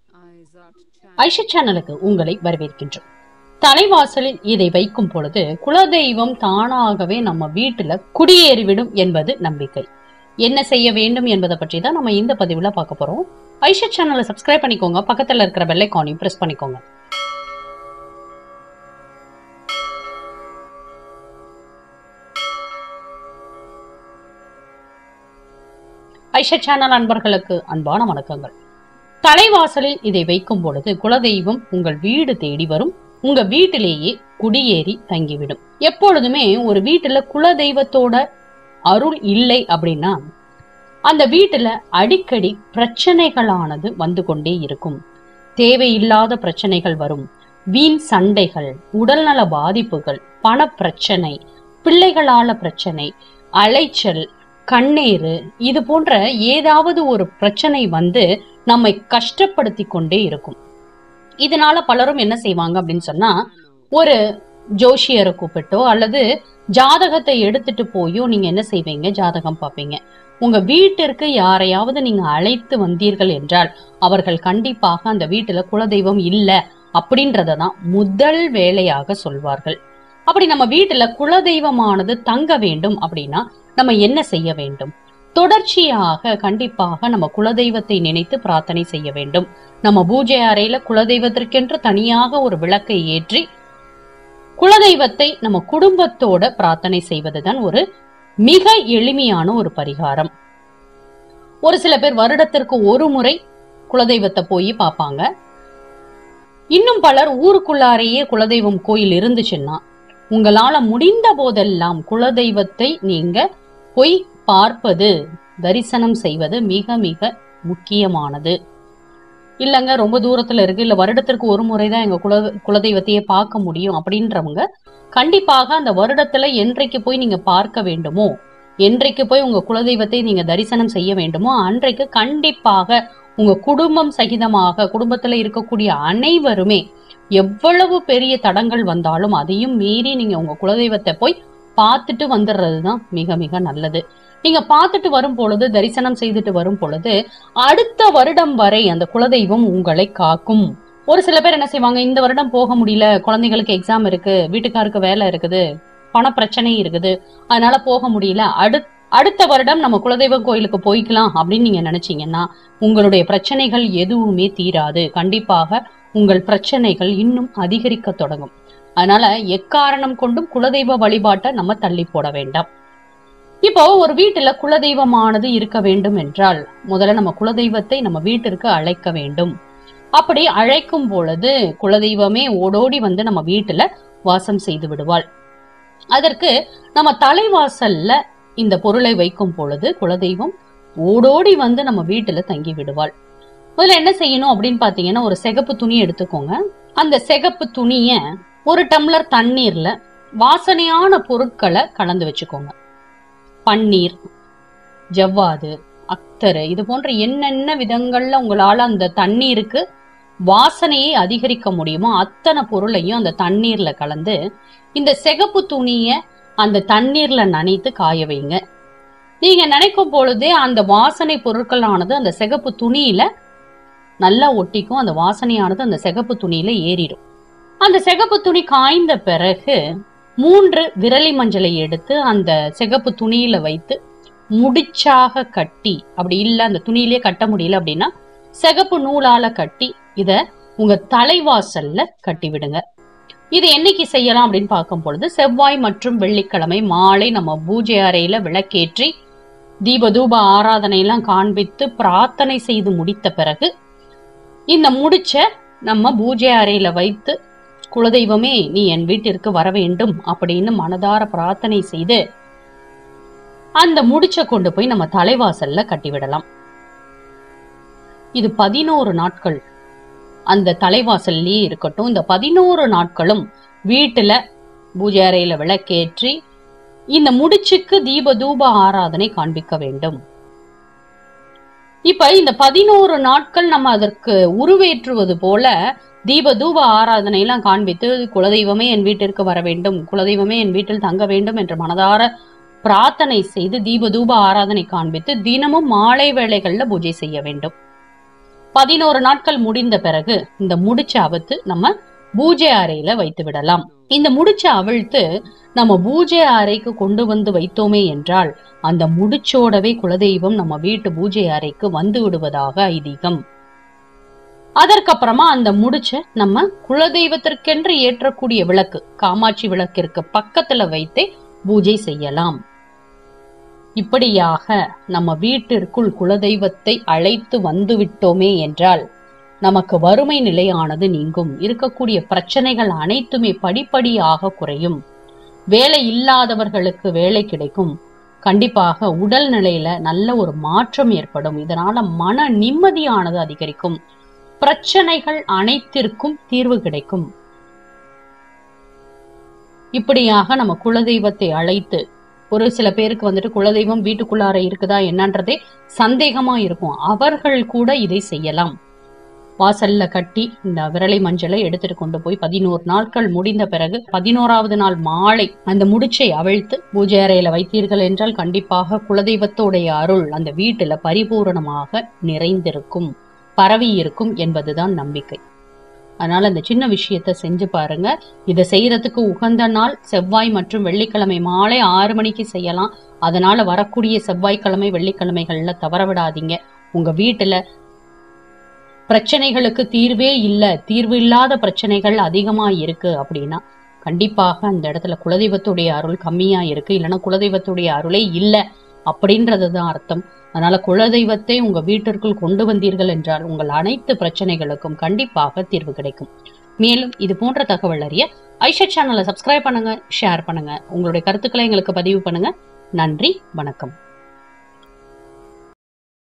ஐஷா சேனலுக்கு உங்களை வரவேற்கின்றோம் தலைவாசலில் இதை வைக்கும் பொழுது குலதெய்வம் தானாகவே நம்ம வீட்டுல குடியேறிவிடும் என்பது நம்பிக்கை என்ன செய்ய வேண்டும் என்பதை பற்றி தான் நம்ம இந்த பதிவுல பார்க்க போறோம் ஐஷா சேனலை சப்ஸ்கிரைப் பண்ணிக்கோங்க பக்கத்துல இருக்கிற பெல் ஐக்கானையும் பிரஸ் பண்ணிக்கோங்க ஐஷா சேனல் அன்பர்களுக்கு அன்பான வணக்கங்கள் தலைவாசலில் இதை வைக்கும் பொழுது குலதெய்வம் உங்கள் வீடு தேடி வரும் உங்க வீட்டிலேயே குடியேறி தங்கிவிடும் எப்பொழுதுமே ஒரு வீட்டுல குலதெய்வத்தோட அருள் இல்லை அப்படின்னா அந்த வீட்டுல அடிக்கடி பிரச்சனைகளானது வந்து கொண்டே இருக்கும் தேவையில்லாத பிரச்சனைகள் வரும் வீண் சண்டைகள் உடல்நல பாதிப்புகள் பண பிரச்சனை பிள்ளைகளால பிரச்சனை அலைச்சல் கண்ணீரு இது போன்ற ஏதாவது ஒரு பிரச்சனை வந்து நம்மை கஷ்டப்படுத்தி கொண்டே இருக்கும் இதனால பலரும் என்ன செய்வாங்க அப்படின்னு சொன்னா ஒரு ஜோஷியரை கூப்பிட்டோ அல்லது ஜாதகத்தை எடுத்துட்டு போயோ நீங்க என்ன செய்வீங்க ஜாதகம் பார்ப்பீங்க உங்க வீட்டிற்கு யாரையாவது நீங்க அழைத்து வந்தீர்கள் என்றால் அவர்கள் கண்டிப்பாக அந்த வீட்டுல குலதெய்வம் இல்ல அப்படின்றத தான் முதல் வேலையாக சொல்வார்கள் அப்படி நம்ம வீட்டுல குலதெய்வமானது தங்க வேண்டும் அப்படின்னா நம்ம என்ன செய்ய வேண்டும் தொடர்ச்சியாக கண்டிப்பாக நம்ம குலதெய்வத்தை நினைத்து பிரார்த்தனை செய்ய வேண்டும் நம்ம பூஜை அறையில குலதெய்வத்திற்கென்று தனியாக ஒரு விளக்கை ஏற்றி குலதெய்வத்தை நம்ம குடும்பத்தோட பிரார்த்தனை செய்வதுதான் ஒரு மிக எளிமையான ஒரு பரிகாரம் ஒரு சில பேர் வருடத்திற்கு ஒரு முறை குலதெய்வத்தை போய் பார்ப்பாங்க இன்னும் பலர் ஊருக்குள்ளாரையே குலதெய்வம் கோயில் இருந்துச்சுன்னா உங்களால முடிந்த போதெல்லாம் குலதெய்வத்தை நீங்க போய் பார்ப்பது தரிசனம் செய்வது மிக மிக முக்கியமானது இல்லைங்க ரொம்ப தூரத்துல இருக்கு இல்ல வருடத்திற்கு ஒரு முறை தான் எங்க குல குலதெய்வத்தையே பார்க்க முடியும் அப்படின்றவங்க கண்டிப்பாக அந்த வருடத்துல என்றைக்கு போய் நீங்க பார்க்க வேண்டுமோ என்றைக்கு போய் உங்க குலதெய்வத்தை நீங்க தரிசனம் செய்ய வேண்டுமோ அன்றைக்கு கண்டிப்பாக உங்க குடும்பம் சகிதமாக குடும்பத்துல இருக்கக்கூடிய அனைவருமே எவ்வளவு பெரிய தடங்கள் வந்தாலும் அதையும் மீறி நீங்க உங்க குலதெய்வத்தை போய் பார்த்துட்டு வந்துடுறது தான் மிக மிக நல்லது நீங்க பார்த்துட்டு வரும் பொழுது தரிசனம் செய்துட்டு வரும் பொழுது அடுத்த வருடம் வரை அந்த குலதெய்வம் உங்களை காக்கும் ஒரு சில பேர் என்ன செய்வாங்க இந்த வருடம் போக முடியல குழந்தைகளுக்கு எக்ஸாம் இருக்கு வீட்டுக்காருக்கு வேலை இருக்குது பண பிரச்சனை இருக்குது அதனால போக முடியல அடு அடுத்த வருடம் நம்ம குலதெய்வம் கோயிலுக்கு போய்க்கலாம் அப்படின்னு நீங்க நினைச்சீங்கன்னா உங்களுடைய பிரச்சனைகள் எதுவுமே தீராது கண்டிப்பாக உங்கள் பிரச்சனைகள் இன்னும் அதிகரிக்க தொடங்கும் அதனால எக்காரணம் கொண்டும் குலதெய்வ வழிபாட்டை நம்ம தள்ளி போட வேண்டாம் இப்போ ஒரு வீட்டுல குலதெய்வமானது இருக்க வேண்டும் என்றால் முதல்ல நம்ம குலதெய்வத்தை நம்ம வீட்டிற்கு அழைக்க வேண்டும் அப்படி அழைக்கும் பொழுது குலதெய்வமே ஓடோடி வந்து நம்ம வீட்டுல வாசம் செய்து விடுவாள் அதற்கு நம்ம தலைவாசல்ல இந்த பொருளை வைக்கும் பொழுது குலதெய்வம் ஓடோடி வந்து நம்ம வீட்டுல தங்கி விடுவாள் முதல்ல என்ன செய்யணும் அப்படின்னு பாத்தீங்கன்னா ஒரு சிகப்பு துணி எடுத்துக்கோங்க அந்த சிகப்பு துணிய ஒரு டம்ளர் தண்ணீர்ல வாசனையான பொருட்களை கலந்து வச்சுக்கோங்க பன்னீர் ஜவ்வாது அக்தரு இது போன்ற என்னென்ன விதங்கள்ல உங்களால அந்த தண்ணீருக்கு வாசனையை அதிகரிக்க முடியுமோ அத்தனை பொருளையும் அந்த தண்ணீர்ல கலந்து இந்த சிகப்பு துணிய அந்த தண்ணீர்ல நனைத்து காய வைங்க நீங்க நினைக்கும் பொழுதே அந்த வாசனை பொருட்களானது அந்த சிகப்பு துணியில நல்லா ஒட்டிக்கும் அந்த வாசனையானது அந்த சிகப்பு துணியில ஏறிடும் அந்த சிகப்பு துணி காய்ந்த பிறகு மூன்று விரலி மஞ்சளை எடுத்து அந்த சிகப்பு துணியில வைத்து முடிச்சாக கட்டி அப்படி இல்ல அந்த துணியிலே கட்ட முடியல அப்படின்னா சிகப்பு நூலால கட்டி இத உங்க தலைவாசல்ல கட்டி விடுங்க இது என்னைக்கு செய்யலாம் அப்படின்னு பார்க்கும் பொழுது செவ்வாய் மற்றும் வெள்ளிக்கிழமை மாலை நம்ம பூஜை அறையில விளக்கேற்றி தீப தூப ஆராதனை எல்லாம் காண்பித்து பிரார்த்தனை செய்து முடித்த பிறகு இந்த முடிச்ச நம்ம பூஜை அறையில வைத்து குலதெய்வமே நீ என் வீட்டிற்கு வர வேண்டும் அப்படின்னு மனதார பிரார்த்தனை செய்து அந்த முடிச்ச கொண்டு போய் நம்ம தலைவாசல்ல கட்டிவிடலாம் இது பதினோரு நாட்கள் அந்த தலைவாசல்லே இருக்கட்டும் இந்த பதினோரு நாட்களும் வீட்டுல பூஜை அறையில விளக்கேற்றி இந்த முடிச்சுக்கு தீப தூப ஆராதனை காண்பிக்க வேண்டும் இப்ப இந்த பதினோரு நாட்கள் நம்ம அதற்கு உருவேற்றுவது போல தீப தூப ஆராதனை எல்லாம் காண்பித்து குலதெய்வமே என் வீட்டிற்கு வர வேண்டும் குலதெய்வமே என் வீட்டில் தங்க வேண்டும் என்று மனதார பிரார்த்தனை செய்து தீப தூப ஆராதனை காண்பித்து தினமும் மாலை வேளைகள்ல பூஜை செய்ய வேண்டும் பதினோரு நாட்கள் முடிந்த பிறகு இந்த முடிச்ச அவுத்து நம்ம பூஜை அறையில வைத்து விடலாம் இந்த முடிச்ச அவிழ்த்து நம்ம பூஜை அறைக்கு கொண்டு வந்து வைத்தோமே என்றால் அந்த முடிச்சோடவே குலதெய்வம் நம்ம வீட்டு பூஜை அறைக்கு வந்து விடுவதாக ஐதீகம் அதற்கப்புறமா அந்த முடிச்ச நம்ம குலதெய்வத்திற்கென்று ஏற்றக்கூடிய விளக்கு காமாட்சி விளக்கிற்கு பக்கத்துல வைத்தே பூஜை செய்யலாம் இப்படியாக நம்ம வீட்டிற்குள் குலதெய்வத்தை அழைத்து வந்து விட்டோமே என்றால் நமக்கு வறுமை நிலையானது நீங்கும் இருக்கக்கூடிய பிரச்சனைகள் அனைத்துமே படிப்படியாக குறையும் வேலை இல்லாதவர்களுக்கு வேலை கிடைக்கும் கண்டிப்பாக உடல் நிலையில நல்ல ஒரு மாற்றம் ஏற்படும் இதனால மன நிம்மதியானது அதிகரிக்கும் பிரச்சனைகள் அனைத்திற்கும் தீர்வு கிடைக்கும் இப்படியாக நம்ம குலதெய்வத்தை அழைத்து ஒரு சில பேருக்கு வந்துட்டு குலதெய்வம் வீட்டுக்குள்ளார இருக்குதா என்னன்றதே சந்தேகமா இருக்கும் அவர்கள் கூட இதை செய்யலாம் வாசல்ல கட்டி இந்த விரலை மஞ்சளை எடுத்துட்டு கொண்டு போய் பதினோரு நாட்கள் முடிந்த பிறகு பதினோராவது நாள் மாலை அந்த முடிச்சை அவிழ்த்து பூஜை அறையில வைத்தீர்கள் என்றால் கண்டிப்பாக குலதெய்வத்தோடைய அருள் அந்த வீட்டுல பரிபூரணமாக நிறைந்திருக்கும் பரவி இருக்கும் என்பதுதான் நம்பிக்கை அதனால அந்த சின்ன விஷயத்த செஞ்சு பாருங்க இதை செய்யறதுக்கு உகந்த நாள் செவ்வாய் மற்றும் வெள்ளிக்கிழமை மாலை ஆறு மணிக்கு செய்யலாம் அதனால வரக்கூடிய செவ்வாய்க்கிழமை வெள்ளிக்கிழமைகள்ல தவற விடாதீங்க உங்க வீட்டுல பிரச்சனைகளுக்கு தீர்வே இல்ல தீர்வு இல்லாத பிரச்சனைகள் அதிகமா இருக்கு அப்படின்னா கண்டிப்பாக அந்த இடத்துல குலதெய்வத்துடைய அருள் கம்மியா இருக்கு இல்லைன்னா குலதெய்வத்துடைய அருளே இல்ல அப்படின்றதுதான் அர்த்தம் அதனால குலதெய்வத்தை உங்க வீட்டிற்குள் கொண்டு வந்தீர்கள் என்றால் உங்கள் அனைத்து பிரச்சனைகளுக்கும் கண்டிப்பாக தீர்வு கிடைக்கும் மேலும் இது போன்ற தகவல் அறிய ஐஷா சேனலை சப்ஸ்கிரைப் பண்ணுங்க ஷேர் பண்ணுங்க உங்களுடைய கருத்துக்களை எங்களுக்கு பதிவு பண்ணுங்க நன்றி வணக்கம்